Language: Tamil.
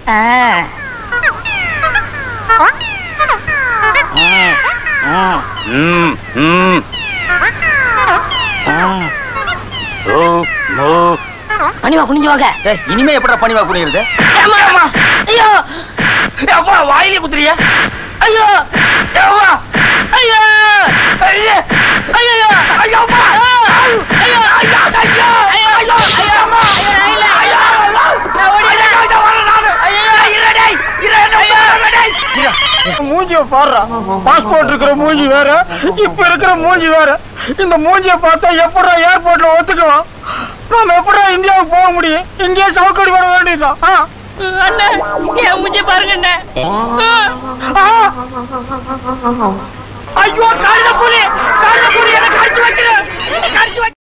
ம், ம். ஓ, ஓ. பணிவா குனிஞ்சு வாங்க ஏய், இனிமே எப்படா பணிவா குனிகிறது ஏம்மா, ஏம்மா. ஐயோ அப்பா வாயிலே குத்துறியா ஐயோ ஏவா ஐயோ ஐயே ஐயோ ஐயோ அப்பா ஐயோ ஐயோ ஐயோ ஐயோ ஐயோ ஐயோ அம்மா ஐயோ, ஐயோ நான் ஓடிடுறேன். ஐயோ ஐயோ வரேன் நானு ஐயோ இரு டேய் இரு என்ன விடாத டேய் மூஞ்சிய பாடுறா பாஸ்போர்ட் இருக்கிற மூஞ்சி வேற இப்ப இருக்கிற மூஞ்சி வேற இந்த மூஞ்சிய பார்த்தா எப்படா ஏர்போர்ட்ல ஒத்துக்குவான் நாம எப்படா இந்தியாவுக்கு போக முடியும் இங்கேயே சவுக்கடி வர வேண்டியதுதான் ஆ. அண்ணன் என் மூஞ்சி பாருங்க அண்ணன் ஆ. ஐயோ கழுத புலி கழுத புலி என்ன கடிச்சு வச்சிரு என்ன கடிச்சு வச்சு